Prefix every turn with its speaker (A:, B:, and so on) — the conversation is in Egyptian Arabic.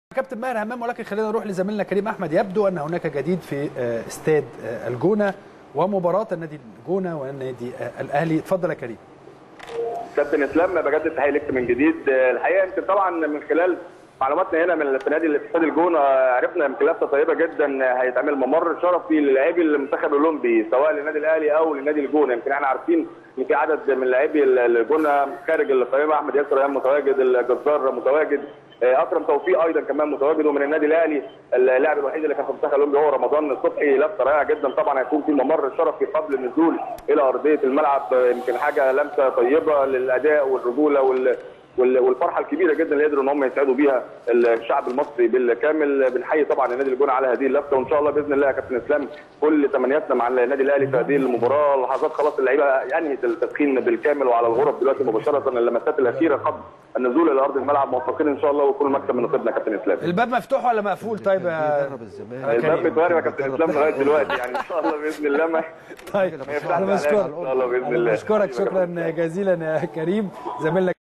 A: كابتن ماهر همام ولكن خلينا نروح لزميلنا كريم احمد يبدو ان هناك جديد في استاد الجونه ومباراه النادي الجونه والنادي الاهلي اتفضل يا كريم
B: كابتن اسلام بجدد تحيه لك من جديد الحقيقه يمكن طبعا من خلال معلوماتنا هنا من في نادي استاد الجونه عرفنا يمكن لفته طيبه جدا هيتعمل ممر شرفي للاعبي المنتخب الاولمبي سواء للنادي الاهلي او لنادي الجونه يمكن احنا عارفين ان في عدد من لاعبي الجونه خارج القائمه احمد ياسر ايام متواجد الجزار متواجد اكرم توفيق ايضا كمان متواجد ومن النادي الاهلي اللاعب الوحيد اللي كان في المنتخب الاولمبي هو رمضان صبحي لفته رائعه جدا طبعا هيكون في ممر شرفي قبل النزول الى ارضيه الملعب يمكن حاجه لمسه طيبه للاداء والرجوله وال والفرحه الكبيره جدا اللي قدروا ان هم يسعدوا بيها الشعب المصري بالكامل بنحيي طبعا النادي الجونه على هذه اللفته وان شاء الله باذن الله يا كابتن اسلام كل تمنياتنا مع النادي الاهلي في هذه المباراه لحظات خلاص اللعيبه انهت التدخين بالكامل وعلى الغرف دلوقتي مباشره اللمسات الاخيره قبل النزول الى ارض الملعب موفقين ان شاء الله وكل مكسب من نصيبنا يا كابتن اسلام
A: الباب مفتوح ولا مقفول طيب يا
B: الباب متوارب يا كابتن اسلام لغايه دلوقتي يعني ان شاء الله باذن الله ما
A: طيب
B: ما يفتحش
A: انا بشكرك
B: ان شاء الله باذن الله
A: بشكرك شكرا جزيلا يا كريم زميلنا